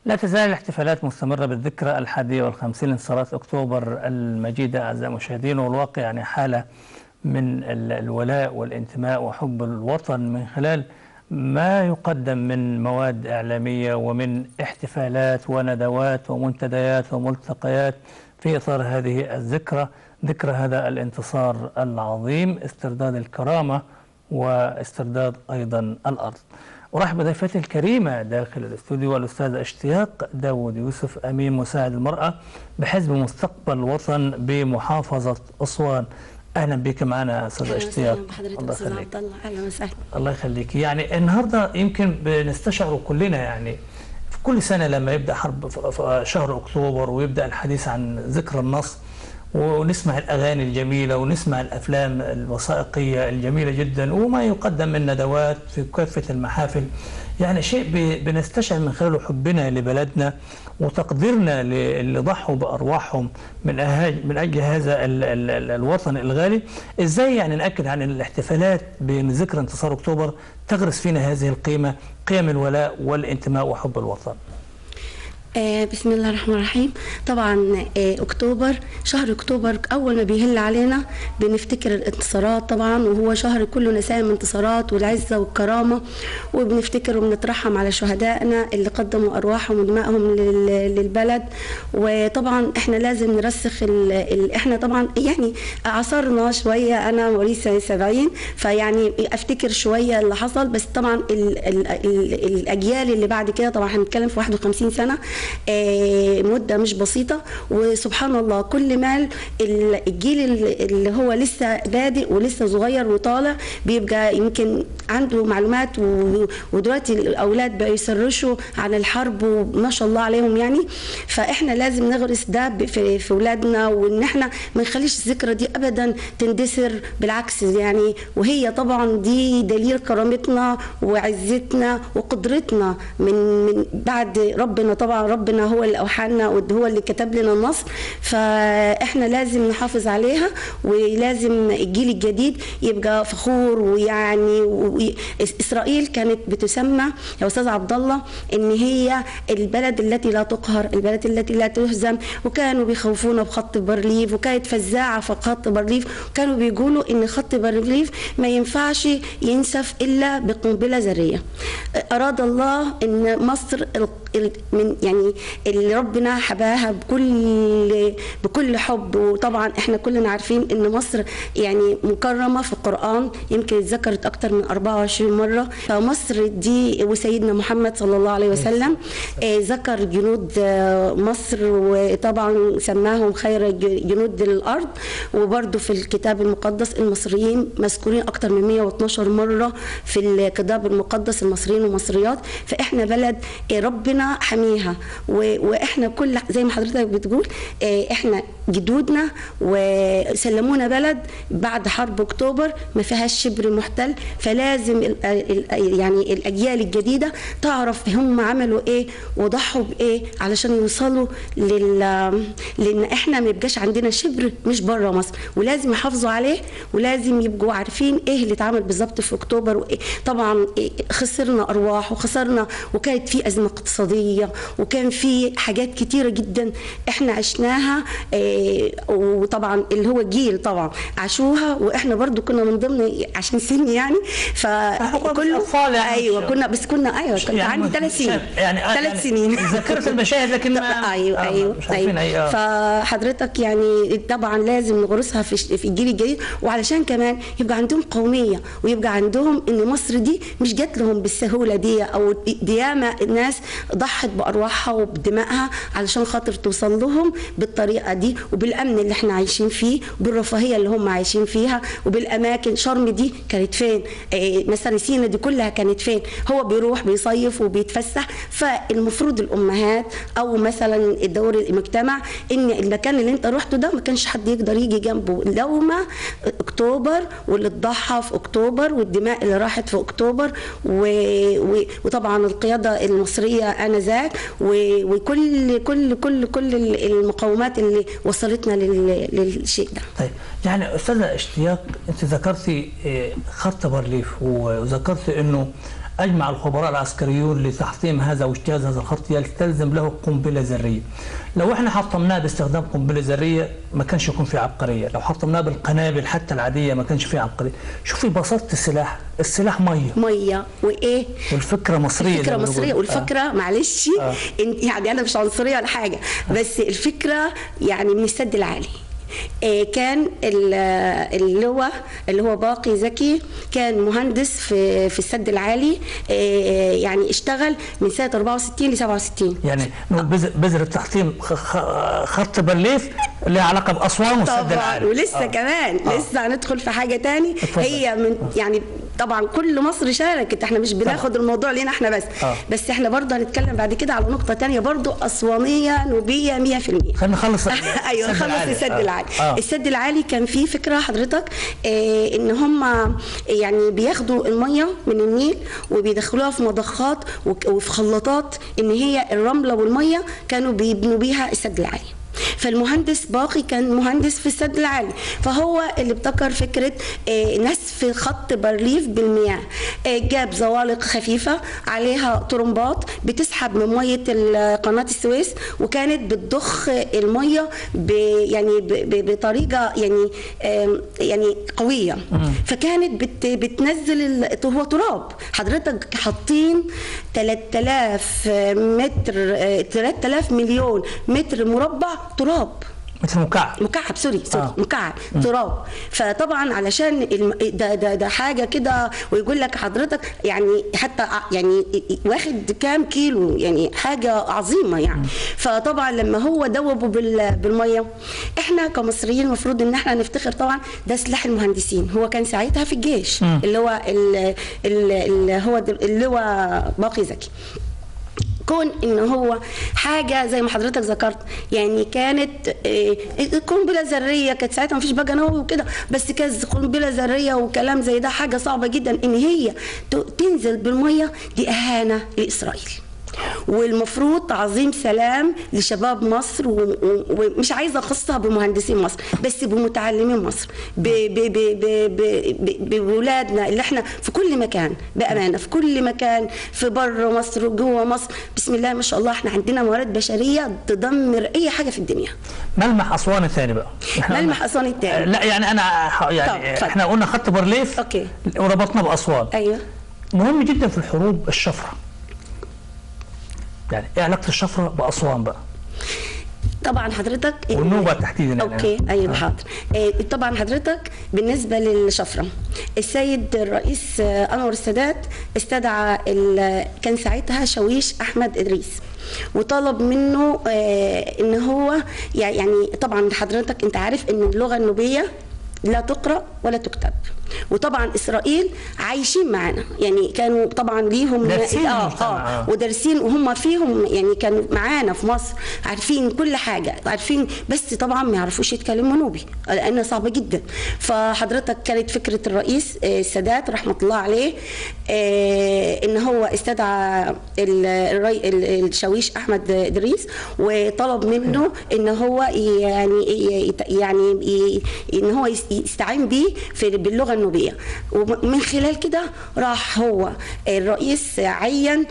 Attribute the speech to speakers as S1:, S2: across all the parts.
S1: لا تزال الاحتفالات مستمرة بالذكرى الحادية والخمسين لانتصارات أكتوبر المجيدة أعزائي المشاهدين والواقع يعني حالة من ال- الولاء والانتماء وحب الوطن من خلال ما يقدم من مواد إعلامية ومن احتفالات وندوات ومنتديات وملتقيات في إطار هذه الذكرى ذكرى هذا الانتصار العظيم استرداد الكرامة واسترداد أيضا الأرض أرحب بضيفتي الكريمة داخل الاستوديو الأستاذة اشتياق داود يوسف أمين مساعد المرأة بحزب مستقبل الوطن بمحافظة أسوان أهلا بك معنا أستاذة اشتياق
S2: بحضرتك
S1: الله
S2: استاذ
S1: يخليك
S2: عبد الله اهلا وسهلا
S1: الله يخليك يعني النهارده يمكن بنستشعر كلنا يعني في كل سنه لما يبدا حرب ف- ف- شهر اكتوبر ويبدا الحديث عن ذكرى النصر ونسمع الاغاني الجميله ونسمع الافلام الوثائقيه الجميله جدا وما يقدم من ندوات في كافه المحافل يعني شيء ب- بنستشعر من خلاله حبنا لبلدنا وتقديرنا للي ضحوا بارواحهم من أهاج- من اجل هذا ال ال ال الوطن الغالي ازاي يعني ناكد عن الاحتفالات بذكرى انتصار اكتوبر تغرس فينا هذه القيمه قيم الولاء والانتماء وحب الوطن
S2: آه بسم الله الرحمن الرحيم طبعا آه اكتوبر شهر اكتوبر اول ما بيهل علينا بنفتكر الانتصارات طبعا وهو شهر كله نسائم انتصارات والعزه والكرامه وبنفتكر وبنترحم على شهدائنا اللي قدموا ارواحهم ودمائهم لل- للبلد وطبعا احنا لازم نرسخ ال ال احنا طبعا يعني عصرنا شويه انا مواليد سنه 70 فيعني افتكر شويه اللي حصل بس طبعا ال ال ال الاجيال اللي بعد كده طبعا هنتكلم في 51 سنه آه، مده مش بسيطه وسبحان الله كل ما ال- الجيل اللي اللي هو لسه بادئ ولسه صغير وطالع بيبقى يمكن عنده معلومات و- ودلوقتي الاولاد بقوا يسرشوا عن الحرب وما شاء الله عليهم يعني فاحنا لازم نغرس ده ب- في في اولادنا وان احنا ما نخليش الذكرى دي ابدا تندثر بالعكس يعني وهي طبعا دي دليل كرامتنا وعزتنا وقدرتنا من من بعد ربنا طبعا ربنا هو اللي اوحانا وهو اللي كتب لنا النصر فاحنا لازم نحافظ عليها ولازم الجيل الجديد يبقى فخور ويعني و- اسرائيل كانت بتسمى يا استاذ عبد الله ان هي البلد التي لا تقهر البلد التي لا تهزم وكانوا بيخوفونا بخط بارليف وكانت فزاعه في خط بارليف وكانوا بيقولوا ان خط بارليف ما ينفعش ينسف الا بقنبله ذريه اراد الله ان مصر ال- ال- من يعني اللي ربنا حباها بكل بكل حب وطبعا احنا كلنا عارفين ان مصر يعني مكرمه في القران يمكن اتذكرت اكتر من 24 مره فمصر دي وسيدنا محمد صلى الله عليه وسلم آه، ذكر جنود آه، مصر وطبعا سماهم خير ج- جنود الارض وبرده في الكتاب المقدس المصريين مذكورين اكتر من 112 مره في الكتاب المقدس المصريين والمصريات فاحنا بلد آه، ربنا حميها و- واحنا كل زي ما حضرتك بتقول آه، احنا جدودنا وسلمونا بلد بعد حرب اكتوبر ما فيهاش شبر محتل فلازم ال- ال- يعني الاجيال الجديده تعرف هم عملوا ايه وضحوا بايه علشان يوصلوا لل لان احنا ما يبقاش عندنا شبر مش بره مصر ولازم يحافظوا عليه ولازم يبقوا عارفين ايه اللي اتعمل بالظبط في اكتوبر وإيه طبعا إيه خسرنا ارواح وخسرنا وكانت في ازمه اقتصاديه وكان في حاجات كتيره جدا احنا عشناها إيه وطبعا اللي هو جيل طبعا عاشوها واحنا برضو كنا من ضمن عشان سني يعني فكله
S1: أطفال يعني
S2: ايوه
S1: مش-
S2: كنا بس كنا ايوه كنت
S1: يعني
S2: عندي
S1: مش-
S2: ثلاث سنين
S1: يعني
S2: ثلاث
S1: يعني
S2: سنين
S1: ذكرت المشاهد لكن ما
S2: ايوه
S1: آه،
S2: ايوه
S1: مش عارفين أي
S2: ايوه
S1: آه.
S2: فحضرتك يعني طبعا لازم نغرسها في في الجيل الجديد وعلشان كمان يبقى عندهم قوميه ويبقى عندهم ان مصر دي مش جات لهم بالسهوله دي او ديامه الناس ضحت بارواحها وبدمائها علشان خاطر توصل لهم بالطريقه دي وبالامن اللي احنا عايشين فيه وبالرفاهيه اللي هم عايشين فيها وبالاماكن شرم دي كانت فين إيه مثلا سينا دي كلها كانت فين هو بيروح بيصيف وبيتفسح فالمفروض الامهات او مثلا الدور المجتمع ان المكان اللي انت رحته ده ما كانش حد يقدر يجي جنبه لو ما اكتوبر واللي اتضحى في اكتوبر والدماء اللي راحت في اكتوبر و... و... وطبعا القياده المصريه انذاك و... وكل كل كل كل المقومات اللي وصلتنا لل... للشيء ده
S1: طيب يعني استاذه اشتياق انت ذكرتي آه، خط بارليف وذكرتي انه أجمع الخبراء العسكريون لتحطيم هذا واجتياز هذا الخط يستلزم له قنبلة ذرية لو احنا حطمناه باستخدام قنبلة ذرية ما كانش يكون في عبقرية لو حطمناه بالقنابل حتى العادية ما كانش في عبقرية شوفي بساطة السلاح السلاح مية
S2: ميه وايه
S1: والفكرة مصرية
S2: الفكره
S1: زي ما
S2: مصريه
S1: بيقولوا.
S2: والفكره معلش
S1: آه.
S2: إن- يعني انا مش عنصريه ولا حاجه بس الفكره يعني من السد العالي آه، كان ال- اللواء اللي هو باقي زكي كان مهندس في في السد العالي آه، يعني اشتغل من سنه 64 ل 67
S1: يعني نقول بذر بذر التحطيم خ- خ- خط بارليف له علاقة بأسوان والسد
S2: طبعا
S1: العالي
S2: ولسه
S1: آه.
S2: آه. كمان
S1: آه.
S2: آه. لسه هندخل في حاجه تاني
S1: اتفضل.
S2: هي من يعني طبعا كل مصر شاركت احنا مش بناخد الموضوع لينا احنا بس
S1: آه.
S2: آه. بس احنا برضه هنتكلم بعد كده على نقطه تانية برضه اسوانيه نوبيه 100%
S1: خلينا نخلص
S2: ايوه
S1: السد
S2: خلص
S1: العالي.
S2: السد
S1: آه.
S2: العالي
S1: آه.
S2: السد العالي كان فيه فكره حضرتك آه ان هم يعني بياخدوا الميه من النيل وبيدخلوها في مضخات وك- وفي خلاطات ان هي الرمله والميه كانوا بيبنوا بيها السد العالي فالمهندس باقي كان مهندس في السد العالي فهو اللي ابتكر فكره آه، نسف خط بارليف بالمياه آه، جاب زوالق خفيفه عليها طرمبات بتسحب من ميه ال- قناه السويس وكانت بتضخ الميه ب يعني ب- ب- بطريقه يعني آم، يعني قويه فكانت بت بتنزل ال- هو تراب حضرتك حاطين 3000 متر آه، 3000 مليون متر مربع تراب
S1: مثل مكعب
S2: مكعب سوري سوري
S1: آه.
S2: آه. مكعب تراب فطبعا علشان الم... ده ده ده حاجه كده ويقول لك حضرتك يعني حتى ع- يعني واخد كام كيلو يعني حاجه عظيمه يعني فطبعا لما هو دوبه بال... بالميه احنا كمصريين المفروض ان احنا نفتخر طبعا ده سلاح المهندسين هو كان ساعتها في الجيش
S1: مم.
S2: اللي هو ال... ال... ال... هو د- اللي هو باقي زكي كون ان هو حاجه زي ما حضرتك ذكرت يعني كانت آه، قنبله ذريه كانت ساعتها مفيش بقى نووي وكده بس كانت قنبله ذريه وكلام زي ده حاجه صعبه جدا ان هي ت- تنزل بالميه دي اهانه لاسرائيل والمفروض تعظيم سلام لشباب مصر و- و- ومش عايزه اخصها بمهندسين مصر بس بمتعلمين مصر ب- ب- ب- ب- ب- ب- بولادنا اللي احنا في كل مكان بامانه في كل مكان في بره مصر وجوه مصر بسم الله ما شاء الله احنا عندنا موارد بشريه تدمر اي حاجه في الدنيا
S1: ملمح اسوان الثاني بقى إحنا
S2: ملمح
S1: قلنا-
S2: أسوان التاني.
S1: لا يعني انا ح-
S2: طب،
S1: يعني
S2: اتفضل.
S1: احنا قلنا خط بارليف
S2: أوكي.
S1: وربطنا باسوان
S2: ايوه
S1: مهم جدا في الحروب الشفره يعني ايه علاقه الشفره باسوان بقى
S2: طبعا حضرتك
S1: والنوبة تحديداً يعني.
S2: اوكي ايوه
S1: آه.
S2: حاضر آه، طبعا حضرتك بالنسبه للشفره السيد الرئيس آه، انور السادات استدعى ال- كان ساعتها شويش احمد ادريس وطلب منه آه، ان هو يعني طبعا حضرتك انت عارف ان اللغه النوبيه لا تقرا ولا تكتب وطبعا اسرائيل عايشين معانا يعني كانوا طبعا ليهم
S1: دارسين
S2: اه
S1: المجتمع، آه.
S2: اه ودارسين وهم فيهم يعني كانوا معانا في مصر عارفين كل حاجه عارفين بس طبعا ما يعرفوش يتكلموا نوبي لانها صعبه جدا فحضرتك كانت فكره الرئيس آه، السادات رحمه الله عليه آه، ان هو استدعى ال- الري- ال- الشاويش احمد ادريس وطلب منه ان هو يعني ي- يعني ي- ان هو يس- يستعين بيه في باللغه النوبيه ومن خلال كده راح هو الرئيس عين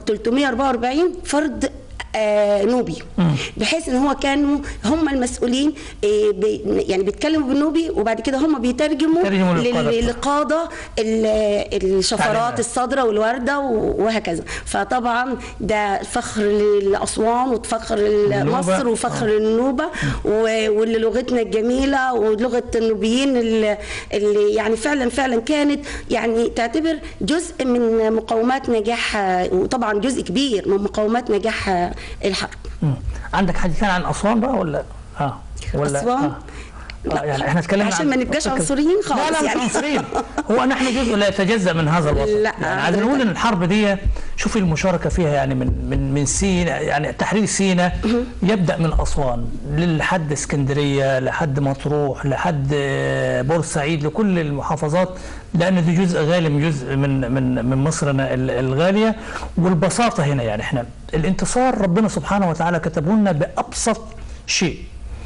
S2: 344 فرد آه نوبي بحيث ان هو كانوا هم المسؤولين آه بي يعني بيتكلموا بالنوبي وبعد كده هم بيترجموا
S1: ترجموا
S2: لل-
S1: للقادة.
S2: للقاده ال- الشفرات
S1: تعليمات.
S2: الصادره والورده و- وهكذا فطبعا ده فخر لاسوان وفخر لمصر
S1: النوبة.
S2: وفخر للنوبه و- وللغتنا الجميله ولغه النوبيين اللي اللي يعني فعلا فعلا كانت يعني تعتبر جزء من مقومات نجاح وطبعا جزء كبير من مقومات نجاح الحرب
S1: مم. عندك حاجه ثانيه عن اسوان بقى ولا اه ولا
S2: أسوان؟
S1: آه. آه يعني احنا اتكلمنا
S2: عشان
S1: عن-
S2: ما نبقاش عنصريين خالص
S1: لا لا مش
S2: يعني.
S1: عنصريين هو نحن جزء لا يتجزا من هذا الوطن
S2: لا،
S1: يعني عايزين نقول ان الحرب دي شوفي المشاركه فيها يعني من من من سينا يعني تحرير سينا يبدا من اسوان لحد اسكندريه لحد مطروح لحد آه، بورسعيد لكل المحافظات لان دي جزء غالي من جزء من من من مصرنا ال- الغاليه والبساطه هنا يعني احنا الانتصار ربنا سبحانه وتعالى كتبه لنا بابسط شيء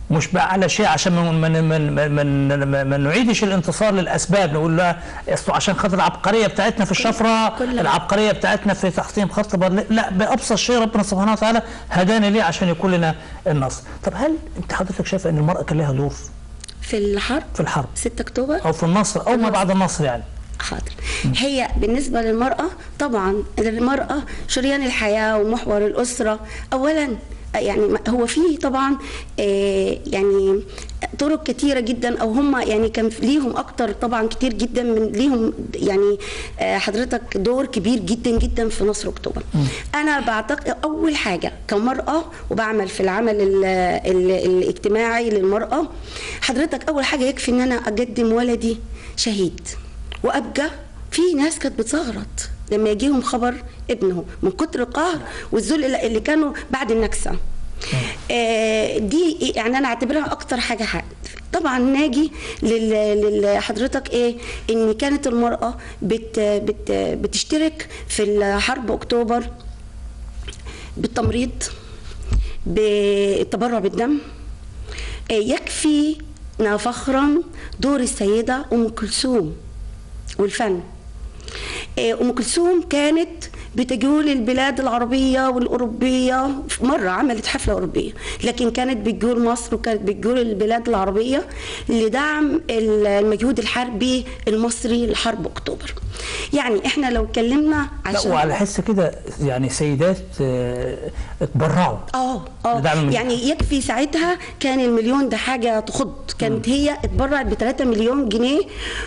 S1: مش بقى على شيء عشان من من من من, من, من نعيدش الانتصار للاسباب نقول لا اصله عشان خاطر العبقريه بتاعتنا في الشفره
S2: كل-
S1: العبقريه بتاعتنا في تحطيم خط برلين لا بابسط شيء ربنا سبحانه وتعالى هدانا ليه عشان يكون لنا النصر طب هل انت حضرتك شايفه ان المراه كان لها دور
S2: في الحرب
S1: في الحرب
S2: 6 اكتوبر
S1: او في النصر او ما بعد النصر يعني
S2: حاضر هي بالنسبة للمرأة طبعا المرأة شريان الحياة ومحور الأسرة أولا يعني هو في طبعا آه، يعني طرق كتيرة جدا أو هم يعني كان ليهم أكتر طبعا كتير جدا من ليهم يعني آه، حضرتك دور كبير جدا جدا في نصر أكتوبر أنا بعتقد أول حاجة كمرأة وبعمل في العمل ال ال الاجتماعي للمرأة حضرتك أول حاجة يكفي إن أنا أقدم ولدي شهيد وابقى في ناس كانت بتزغرط لما يجيهم خبر ابنه من كتر القهر والذل اللي اللي كانوا بعد النكسه آه دي يعني انا اعتبرها اكتر حاجه حق طبعا ناجي لل- لحضرتك ايه ان كانت المراه بت بت بتشترك في حرب اكتوبر بالتمريض بالتبرع بالدم آه، يكفينا فخرا دور السيده ام كلثوم والفن آه، ام كلثوم كانت بتجول البلاد العربيه والاوروبيه مره عملت حفله اوروبيه لكن كانت بتجول مصر وكانت بتجول البلاد العربيه لدعم المجهود الحربي المصري لحرب اكتوبر يعني احنا لو اتكلمنا
S1: لا
S2: عشان
S1: وعلى حس كده يعني سيدات آه، اتبرعوا
S2: اه اه
S1: لدعم المجهود.
S2: يعني يكفي ساعتها كان المليون ده حاجه تخض كانت هي اتبرعت ب 3 مليون جنيه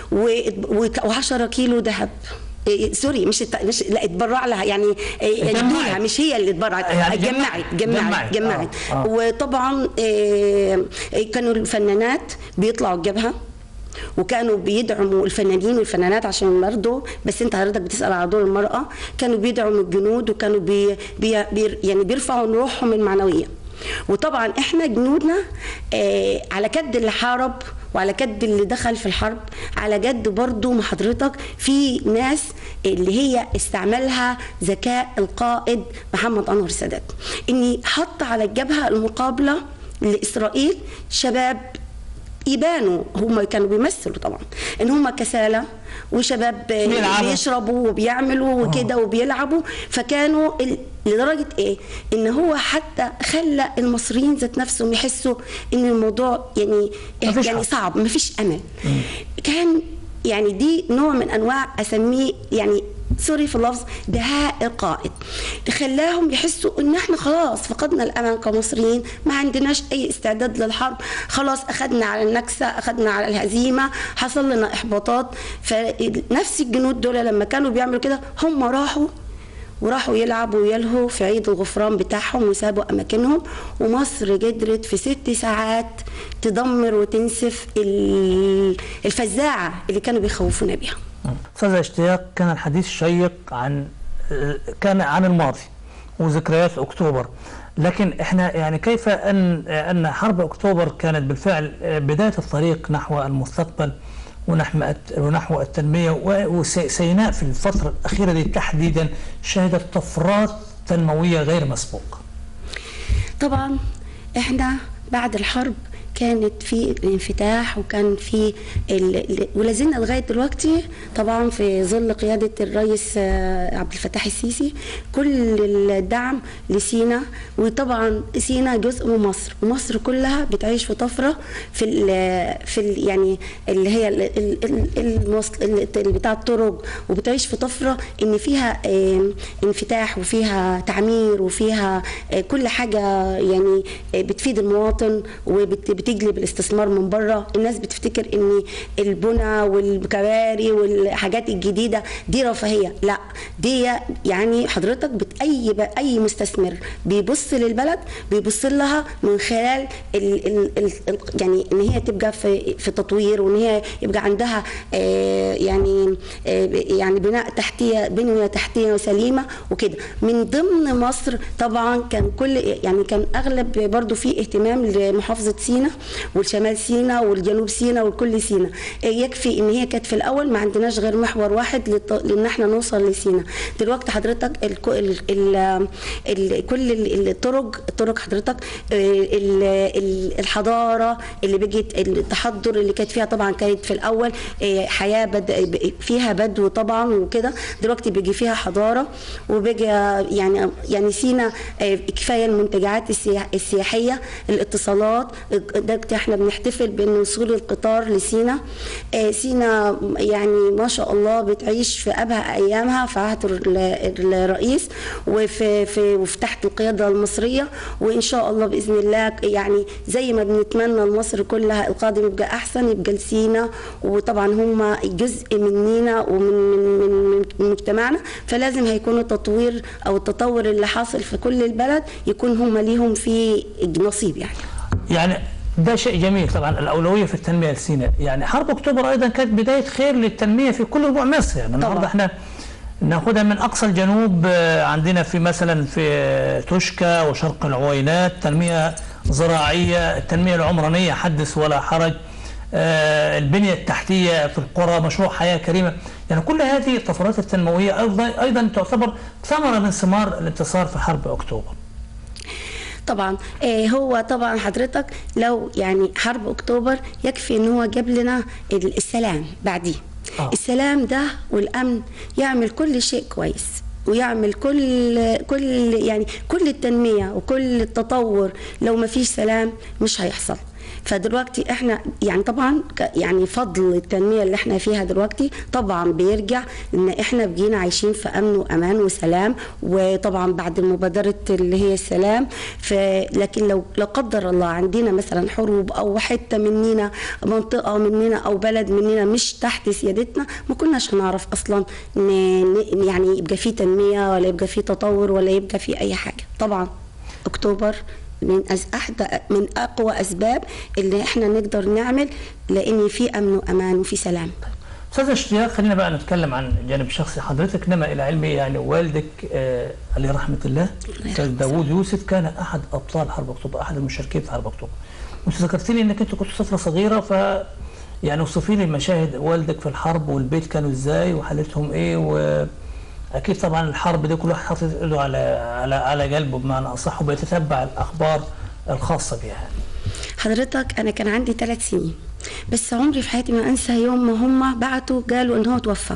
S2: و10 كيلو ذهب إيه، سوري مش الت- مش لا اتبرع لها يعني إيه،
S1: اتجمعت.
S2: ادولها مش هي اللي اتبرعت
S1: يعني
S2: جمعت
S1: جمعت.
S2: جمعت
S1: جمعت.
S2: جمعت
S1: آه، آه.
S2: وطبعا إيه، إيه، كانوا الفنانات بيطلعوا الجبهه وكانوا بيدعموا الفنانين والفنانات عشان برضه بس انت حضرتك بتسال على دور المراه كانوا بيدعموا الجنود وكانوا بي بي بي يعني بيرفعوا من روحهم المعنويه وطبعا احنا جنودنا آه على قد اللي حارب وعلى قد اللي دخل في الحرب على قد برضه ما حضرتك في ناس اللي هي استعملها ذكاء القائد محمد انور السادات اني حط على الجبهه المقابله لاسرائيل شباب يبانوا هم كانوا بيمثلوا طبعا ان هم كسالى وشباب
S1: بيلعبوا.
S2: بيشربوا وبيعملوا وكده وبيلعبوا فكانوا ال- لدرجه ايه ان هو حتى خلى المصريين ذات نفسهم يحسوا ان الموضوع يعني
S1: مفيش
S2: يعني
S1: حل.
S2: صعب مفيش امل كان يعني دي نوع من انواع اسميه يعني سوري في اللفظ دهاء القائد خلاهم يحسوا ان احنا خلاص فقدنا الامل كمصريين ما عندناش اي استعداد للحرب خلاص اخذنا على النكسه اخذنا على الهزيمه حصل لنا احباطات فنفس الجنود دول لما كانوا بيعملوا كده هم راحوا وراحوا يلعبوا ويلهوا في عيد الغفران بتاعهم وسابوا اماكنهم ومصر قدرت في ست ساعات تدمر وتنسف ال- الفزاعه اللي كانوا بيخوفونا بيها
S1: استاذ اشتياق كان الحديث شيق عن كان عن الماضي وذكريات اكتوبر لكن احنا يعني كيف ان ان حرب اكتوبر كانت بالفعل بدايه الطريق نحو المستقبل ونحو ونحو التنميه وسيناء في الفتره الاخيره دي تحديدا شهدت طفرات تنمويه غير مسبوقه.
S2: طبعا احنا بعد الحرب كانت في الانفتاح وكان في ال... ال- ولا زلنا لغايه دلوقتي طبعا في ظل قياده الرئيس آه، عبد الفتاح السيسي كل الدعم لسينا وطبعا سينا جزء من مصر ومصر كلها بتعيش في طفره في ال... في ال... يعني اللي هي ال... ال... ال... الموصل... ال... ال- بتاع الطرق وبتعيش في طفره ان فيها آه، انفتاح وفيها تعمير وفيها آه، كل حاجه يعني آه، بتفيد المواطن وبتجلب الاستثمار من بره الناس بتفتكر ان البنى والكباري والحاجات الجديده دي رفاهيه لا دي يعني حضرتك بت اي ب- اي مستثمر بيبص للبلد بيبص لها من خلال ال ال ال ال يعني ان هي تبقى في في تطوير وان هي يبقى عندها آه يعني آه يعني بناء تحتيه بنيه تحتيه سليمه وكده من ضمن مصر طبعا كان كل يعني كان اغلب برضو في اهتمام لمحافظه سينا والشمال سيناء والجنوب سيناء والكل سيناء آه، يكفي ان هي كانت في الاول ما عندناش غير محور واحد للط- لان احنا نوصل لسيناء دلوقتي حضرتك ال ال ال ال كل ال- الطرق الطرق حضرتك آه، ال- ال- الحضاره اللي بقت التحضر اللي كانت فيها طبعا كانت في الاول آه، حياه بد فيها بدو طبعا وكده دلوقتي بيجي فيها حضاره وبقى يعني يعني سينا آه، كفايه المنتجعات السياح- السياحيه الاتصالات دلوقتي احنا بنحتفل بان وصول القطار لسينا آه، سينا يعني ما شاء الله بتعيش في ابهى ايامها في عهد ال- الرئيس وفي في وفي تحت القياده المصريه وان شاء الله باذن الله يعني زي ما بنتمنى لمصر كلها القادم يبقى احسن يبقى لسينا وطبعا هم جزء مننا ومن من من من مجتمعنا فلازم هيكون التطوير او التطور اللي حاصل في كل البلد يكون هم ليهم فيه نصيب يعني
S1: يعني ده شيء جميل طبعا الاولويه في التنميه لسيناء يعني حرب اكتوبر ايضا كانت بدايه خير للتنميه في كل ربوع مصر يعني النهارده
S2: طبعا.
S1: احنا ناخدها من اقصى الجنوب آه، عندنا في مثلا في آه، توشكا وشرق العوينات تنميه زراعيه التنميه العمرانيه حدث ولا حرج آه، البنيه التحتيه في القرى مشروع حياه كريمه يعني كل هذه الطفرات التنمويه ايضا ايضا تعتبر ثمره من ثمار الانتصار في حرب اكتوبر
S2: طبعا آه هو طبعا حضرتك لو يعني حرب اكتوبر يكفي ان هو جاب لنا ال- السلام بعديه
S1: آه.
S2: السلام ده والامن يعمل كل شيء كويس ويعمل كل كل يعني كل التنميه وكل التطور لو ما فيش سلام مش هيحصل فدلوقتي احنا يعني طبعا ك- يعني فضل التنميه اللي احنا فيها دلوقتي طبعا بيرجع ان احنا بقينا عايشين في امن وامان وسلام وطبعا بعد مبادره اللي هي السلام ف لكن لو لا قدر الله عندنا مثلا حروب او حته مننا منطقه مننا او بلد مننا مش تحت سيادتنا ما كناش هنعرف اصلا ن... ن- يعني يبقى في تنميه ولا يبقى في تطور ولا يبقى في اي حاجه طبعا اكتوبر من أز احدى من اقوى اسباب اللي احنا نقدر نعمل لان في امن وامان وفي سلام
S1: استاذ اشتياق خلينا بقى نتكلم عن جانب شخصي حضرتك نما الى علمي يعني والدك آه عليه رحمه الله استاذ داوود يوسف كان احد ابطال حرب اكتوبر احد المشاركين في حرب اكتوبر وانت ذكرت لي انك انت كنت طفله صغيره ف يعني اوصفي لي مشاهد والدك في الحرب والبيت كانوا ازاي وحالتهم ايه واكيد طبعا الحرب دي كل واحد حاطط ايده على على على قلبه بمعنى اصح وبيتتبع الاخبار الخاصه بها
S2: حضرتك انا كان عندي ثلاث سنين بس عمري في حياتي ما انسى يوم ما هم بعتوا قالوا ان هو توفى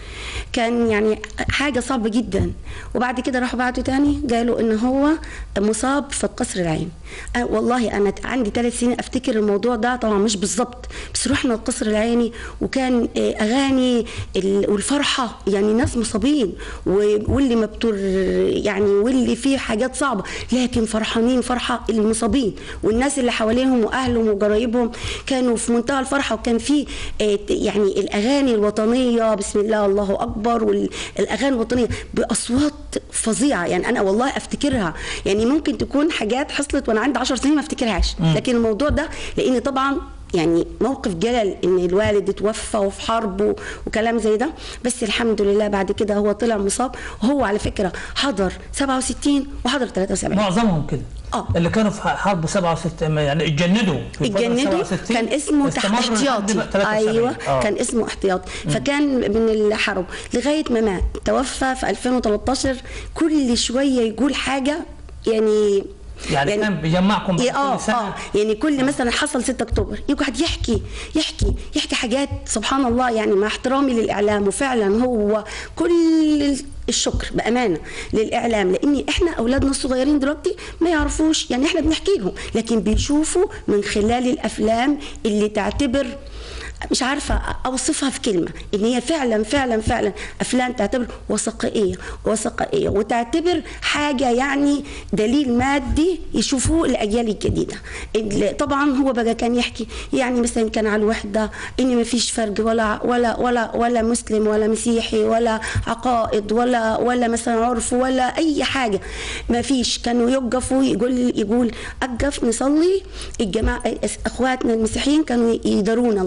S2: كان يعني حاجه صعبه جدا وبعد كده راحوا بعتوا تاني قالوا ان هو مصاب في القصر العيني أنا والله انا عندي ثلاث سنين افتكر الموضوع ده طبعا مش بالظبط بس رحنا القصر العيني وكان آه، اغاني ال- والفرحه يعني ناس مصابين و- واللي مبتور يعني واللي فيه حاجات صعبه لكن فرحانين فرحه المصابين والناس اللي حواليهم واهلهم وقرايبهم كانوا في منتهى الفرحه وكان في آه، يعني الاغاني الوطنيه بسم الله الله اكبر والاغاني الوطنيه باصوات فظيعه يعني انا والله افتكرها يعني ممكن تكون حاجات حصلت وانا عندي 10 سنين ما افتكرهاش لكن الموضوع ده لان طبعا يعني موقف جلل ان الوالد اتوفى وفي حرب و- وكلام زي ده بس الحمد لله بعد كده هو طلع مصاب وهو على فكره حضر 67 وحضر 73
S1: معظمهم كده
S2: آه.
S1: اللي كانوا في حرب 67 يعني اتجندوا في فترة
S2: اتجندوا
S1: 67
S2: كان اسمه تحت
S1: استمر لحد
S2: احتياطي
S1: بقى 73.
S2: ايوه
S1: آه.
S2: كان اسمه احتياطي فكان من الحرب لغايه ما مات توفى في 2013 كل شويه يقول حاجه يعني
S1: يعني, كان بيجمعكم
S2: إيه، اه
S1: كل سنة
S2: اه يعني كل مثلا حصل 6 اكتوبر يقعد يحكي يحكي يحكي حاجات سبحان الله يعني مع احترامي للاعلام وفعلا هو كل الشكر بامانه للاعلام لان احنا اولادنا الصغيرين دلوقتي ما يعرفوش يعني احنا بنحكي لهم لكن بيشوفوا من خلال الافلام اللي تعتبر مش عارفه اوصفها في كلمه ان هي فعلا فعلا فعلا افلام تعتبر وثائقيه وثائقيه وتعتبر حاجه يعني دليل مادي يشوفوه الاجيال الجديده ال- طبعا هو بقى كان يحكي يعني مثلا كان على الوحده ان ما فيش فرق ولا ولا ولا ولا مسلم ولا مسيحي ولا عقائد ولا ولا مثلا عرف ولا اي حاجه ما فيش كانوا يوقفوا يقول يقول اقف نصلي الجماعه اخواتنا المسيحيين كانوا يدارونا لغايه ما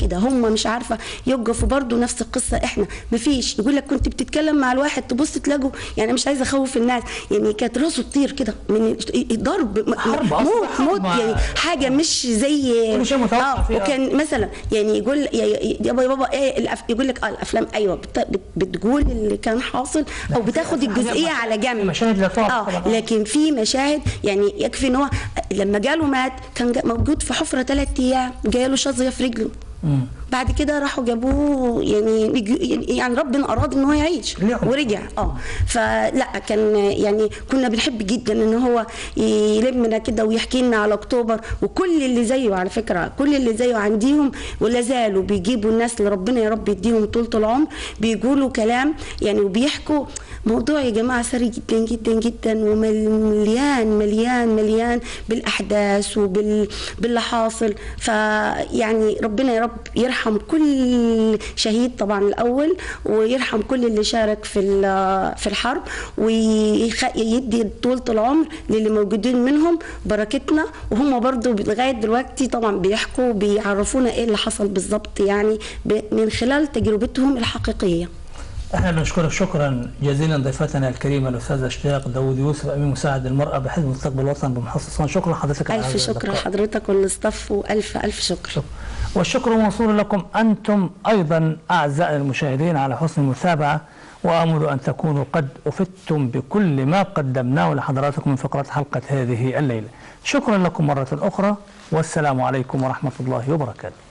S2: كده هم مش عارفه يوقفوا برضو نفس القصه احنا مفيش يقول لك كنت بتتكلم مع الواحد تبص تلاقوا يعني مش عايزه اخوف الناس يعني كانت راسه تطير كده من ضرب
S1: حرب أصلاً،
S2: موت
S1: حرب
S2: موت
S1: مع-
S2: يعني حاجه مش زي
S1: كل شيء متوقع
S2: اه
S1: فيها.
S2: وكان مثلا يعني يقول يا- يا يابا يا بابا ايه الأف... يقول لك اه الافلام ايوه بت... بت... بتقول اللي كان حاصل او بتاخد
S1: في حاجات
S2: الجزئيه
S1: مش-
S2: على جنب
S1: مشاهد لا تعرف
S2: اه
S1: طبعاً.
S2: لكن في مشاهد يعني يكفي ان هو لما جاله مات كان جا- موجود في حفره ثلاث ايام جاله شظيه في رجله بعد كده راحوا جابوه يعني يعني ربنا اراد ان هو يعيش
S1: ليه؟
S2: ورجع اه فلا كان يعني كنا بنحب جدا ان هو يلمنا كده ويحكي لنا على اكتوبر وكل اللي زيه على فكره كل اللي زيه عنديهم ولا زالوا بيجيبوا الناس اللي ربنا يا رب يديهم طولة العمر بيقولوا كلام يعني وبيحكوا موضوع يا جماعه ثري جدا جدا جدا ومليان مليان مليان بالاحداث وبال باللي حاصل فيعني ربنا يا رب يرحم كل شهيد طبعا الاول ويرحم كل اللي شارك في ال- في الحرب ويدي طولة العمر للي موجودين منهم بركتنا وهم برضو لغايه دلوقتي طبعا بيحكوا بيعرفونا ايه اللي حصل بالظبط يعني ب- من خلال تجربتهم الحقيقيه
S1: احنا نشكرك شكرا جزيلا ضيفتنا الكريمه الاستاذه اشتياق داوود يوسف امين مساعد المراه بحزب مستقبل الوطن بمحافظه اسوان شكرا لحضرتك على
S2: الف
S1: هذا
S2: شكر
S1: اللقاء.
S2: لحضرتك والستاف والف الف شكر
S1: شكرا. والشكر موصول لكم أنتم أيضا أعزائي المشاهدين على حسن المتابعة وآمل أن تكونوا قد أفدتم بكل ما قدمناه لحضراتكم من فقرات حلقة هذه الليلة شكرا لكم مرة أخرى والسلام عليكم ورحمة الله وبركاته